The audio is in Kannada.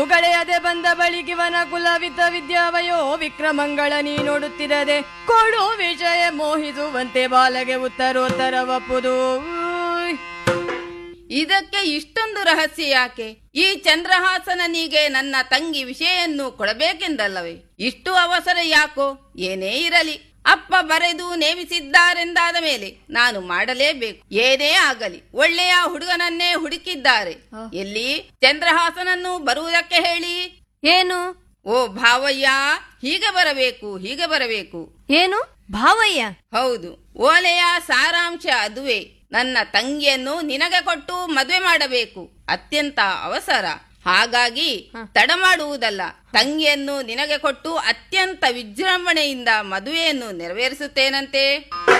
ಗೆಳೆಯದೆ ಬಂದ ಬಳಿಗಿವನ ಕುಲವಿತ ವಿದ್ಯಾವಯೋ ವಿಕ್ರಮಂಗಳ ನೀ ನೋಡುತ್ತಿರದೆ ಕೊಡು ವಿಷಯ ಮೋಹಿಸುವಂತೆ ಬಾಲಗೆ ಉತ್ತರೋತ್ತರವಪ್ಪುದು ಉಯ್. ಇದಕ್ಕೆ ಇಷ್ಟೊಂದು ರಹಸ್ಯ ಯಾಕೆ ಈ ಚಂದ್ರಹಾಸನನಿಗೆ ನನ್ನ ತಂಗಿ ವಿಷಯನ್ನು ಕೊಡಬೇಕೆಂದಲ್ಲವೇ ಇಷ್ಟು ಅವಸರ ಯಾಕೋ ಏನೇ ಇರಲಿ ಅಪ್ಪ ಬರೆದು ನೇಮಿಸಿದ್ದಾರೆಂದಾದ ಮೇಲೆ ನಾನು ಮಾಡಲೇಬೇಕು ಏನೇ ಆಗಲಿ ಒಳ್ಳೆಯ ಹುಡುಗನನ್ನೇ ಹುಡುಕಿದ್ದಾರೆ ಎಲ್ಲಿ ಚಂದ್ರಹಾಸನನ್ನು ಬರುವುದಕ್ಕೆ ಹೇಳಿ ಏನು ಓ ಭಾವಯ್ಯ ಹೀಗೆ ಬರಬೇಕು ಹೀಗೆ ಬರಬೇಕು ಏನು ಭಾವಯ್ಯ ಹೌದು ಓಲೆಯ ಸಾರಾಂಶ ಅದುವೇ ನನ್ನ ತಂಗಿಯನ್ನು ನಿನಗೆ ಕೊಟ್ಟು ಮದುವೆ ಮಾಡಬೇಕು ಅತ್ಯಂತ ಅವಸರ ಹಾಗಾಗಿ ತಡ ಮಾಡುವುದಲ್ಲ ತಂಗಿಯನ್ನು ನಿನಗೆ ಕೊಟ್ಟು ಅತ್ಯಂತ ವಿಜೃಂಭಣೆಯಿಂದ ಮದುವೆಯನ್ನು ನೆರವೇರಿಸುತ್ತೇನಂತೆ